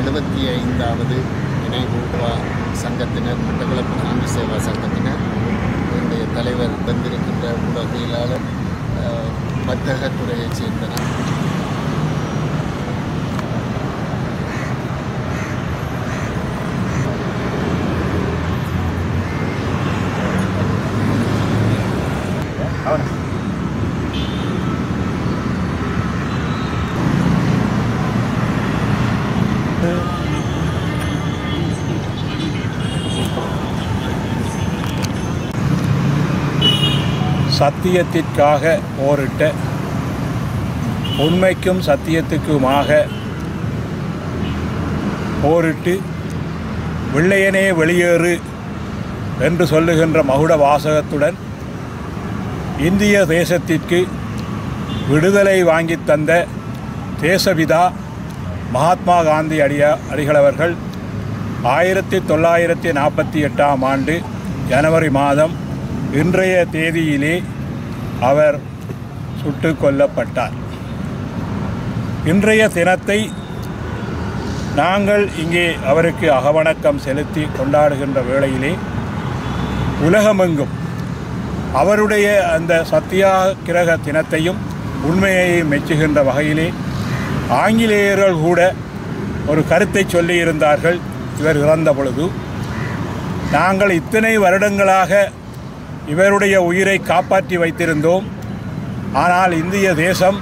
எழுபத்தி ஐந்தாவது நினைவு வா- சங்கத்தினர் மட்டக்களப்பு காந்தி சேவா சங்கத்தினர் என்னுடைய தலைவர் வந்திருக்கின்ற ஊடகவியலாளர் அஹ், வர்த்தகத்துறையைச் சேர்ந்தனர் சத்தியத்திற்காக போரிட்ட உண்மைக்கும் சத்தியத்துக்குமாக போரிட்டு வெள்ளையனே வெளியேறு என்று சொல்லுகின்ற மகுட வாசகத்துடன் இந்திய தேசத்திற்கு விடுதலை வாங்கித் தந்த தேசபிதா மகாத்மா காந்தி அடியா அடிகளவர்கள் ஆயிரத்தி தொள்ளாயிரத்தி நாற்பத்தி எட்டாம் ஆண்டு ஜனவரி மாதம் இன்றைய தேதியிலே அவர் சுட்டு கொல்லப்பட்டார் இன்றைய தினத்தை நாங்கள் இங்கே அவருக்கு அகவணக்கம் செலுத்தி கொண்டாடுகின்ற வேளையிலே உலகமெங்கும் அவருடைய அந்த சத்தியாகிரக தினத்தையும் உண்மையையும் மெச்சுகின்ற வகையிலே ஆங்கிலேயர்கள் கூட ஒரு கருத்தை சொல்லியிருந்தார்கள் இவர் இறந்த பொழுது நாங்கள் இத்தனை வருடங்களாக இவருடைய உயிரை காப்பாற்றி வைத்திருந்தோம் ஆனால் இந்திய தேசம்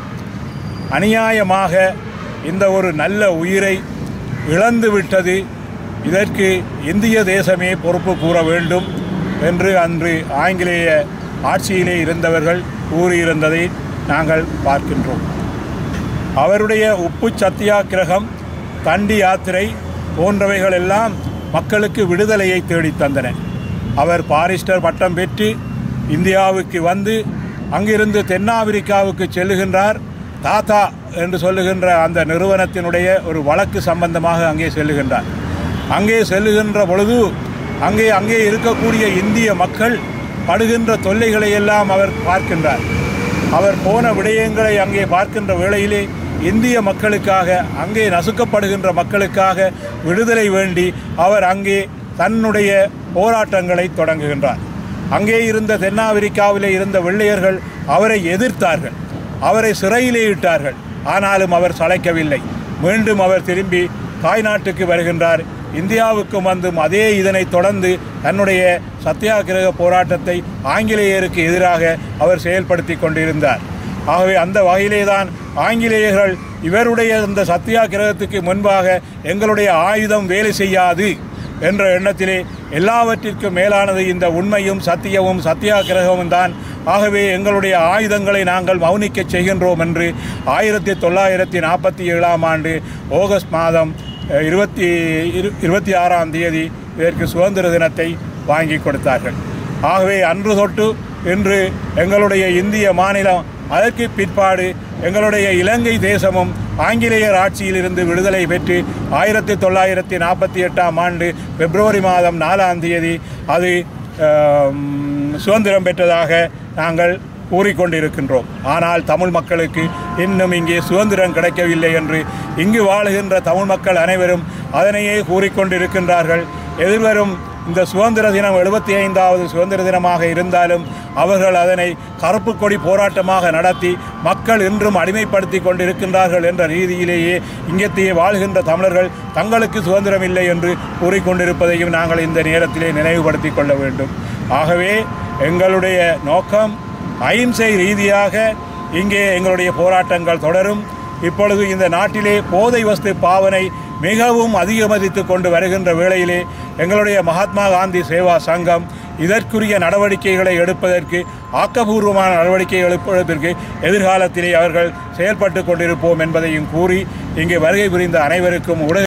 அநியாயமாக இந்த ஒரு நல்ல உயிரை இழந்து விட்டது இதற்கு இந்திய தேசமே பொறுப்பு கூற வேண்டும் என்று அன்று ஆங்கிலேய ஆட்சியிலே இருந்தவர்கள் கூறியிருந்ததை நாங்கள் பார்க்கின்றோம் அவருடைய உப்பு சத்தியாகிரகம் தண்டி யாத்திரை போன்றவைகள் எல்லாம் மக்களுக்கு விடுதலையை தேடித் தந்தன அவர் பாரிஸ்டர் பட்டம் பெற்று இந்தியாவுக்கு வந்து அங்கிருந்து தென்னாப்பிரிக்காவுக்கு செல்லுகின்றார் தாத்தா என்று சொல்லுகின்ற அந்த நிறுவனத்தினுடைய ஒரு வழக்கு சம்பந்தமாக அங்கே செல்லுகின்றார் அங்கே செல்லுகின்ற பொழுது அங்கே அங்கே இருக்கக்கூடிய இந்திய மக்கள் படுகின்ற தொல்லைகளை எல்லாம் அவர் பார்க்கின்றார் அவர் போன விடயங்களை அங்கே பார்க்கின்ற வேளையிலே இந்திய மக்களுக்காக அங்கே நசுக்கப்படுகின்ற மக்களுக்காக விடுதலை வேண்டி அவர் அங்கே தன்னுடைய போராட்டங்களை தொடங்குகின்றார் அங்கே இருந்த தென்னாப்பிரிக்காவிலே இருந்த வெள்ளையர்கள் அவரை எதிர்த்தார்கள் அவரை சிறையிலே இட்டார்கள் ஆனாலும் அவர் சளைக்கவில்லை மீண்டும் அவர் திரும்பி தாய்நாட்டுக்கு வருகின்றார் இந்தியாவுக்கும் வந்தும் அதே இதனை தொடர்ந்து தன்னுடைய சத்தியாகிரக போராட்டத்தை ஆங்கிலேயருக்கு எதிராக அவர் செயல்படுத்தி கொண்டிருந்தார் ஆகவே அந்த வகையிலே தான் ஆங்கிலேயர்கள் இவருடைய இந்த சத்தியாகிரகத்துக்கு முன்பாக எங்களுடைய ஆயுதம் வேலை செய்யாது என்ற எண்ணத்திலே எல்லாவற்றிற்கும் மேலானது இந்த உண்மையும் சத்தியமும் சத்தியாகிரகமும் தான் ஆகவே எங்களுடைய ஆயுதங்களை நாங்கள் மௌனிக்கச் செய்கின்றோம் என்று ஆயிரத்தி தொள்ளாயிரத்தி நாற்பத்தி ஏழாம் ஆண்டு ஆகஸ்ட் மாதம் அஹ், இருபத்தி இரு இருபத்தி ஆறாம் தேதி இதற்கு சுதந்திர தினத்தை வாங்கி கொடுத்தார்கள் ஆகவே அன்று தொட்டு இன்று எங்களுடைய இந்திய மாநிலம் அதற்கு பிற்பாடு எங்களுடைய இலங்கை தேசமும் ஆங்கிலேயர் ஆட்சியிலிருந்து விடுதலை பெற்று ஆயிரத்தி தொள்ளாயிரத்தி நாற்பத்தி எட்டாம் ஆண்டு பிப்ரவரி மாதம் நாலாம் தேதி அது ஆம், சுதந்திரம் பெற்றதாக நாங்கள் கூறிக்கொண்டிருக்கின்றோம் ஆனால் தமிழ் மக்களுக்கு இன்னும் இங்கே சுதந்திரம் கிடைக்கவில்லை என்று இங்கு வாழுகின்ற தமிழ் மக்கள் அனைவரும் அதனையே கூறிக்கொண்டிருக்கின்றார்கள் எதிர்வரும் இந்த சுதந்திர தினம் எழுபத்தி ஐந்தாவது சுதந்திர தினமாக இருந்தாலும் அவர்கள் அதனை கருப்பு கொடி போராட்டமாக நடத்தி மக்கள் இன்றும் அடிமைப்படுத்தி கொண்டிருக்கின்றார்கள் என்ற ரீதியிலேயே இங்கத்தையே வாழ்கின்ற தமிழர்கள் தங்களுக்கு சுதந்திரம் இல்லை என்று கூறிக்கொண்டிருப்பதையும் நாங்கள் இந்த நேரத்திலே நினைவுபடுத்திக் கொள்ள வேண்டும் ஆகவே எங்களுடைய நோக்கம் அಹಿಂசை ரீதியாக இங்கே எங்களுடைய போராட்டங்கள் தொடரும் இப்பொழுது இந்த நாட்டிலே போதை வஸ்து பாவனை மிகவும் அதிகமதித்து கொண்டு வருகின்ற வேளையிலே எங்களுடைய மகாத்மா காந்தி சேவா சங்கம் இதற்குரிய நடவடிக்கைகளை எடுப்பதற்கு ஆக்கபூர்வமான நடவடிக்கைகள் எடுப்பதற்கு எதிர்காலத்திலே அவர்கள் செயல்பட்டு கொண்டிருப்போம் என்பதையும் கூறி இங்கே வருகை புரிந்த அனைவருக்கும் உடல்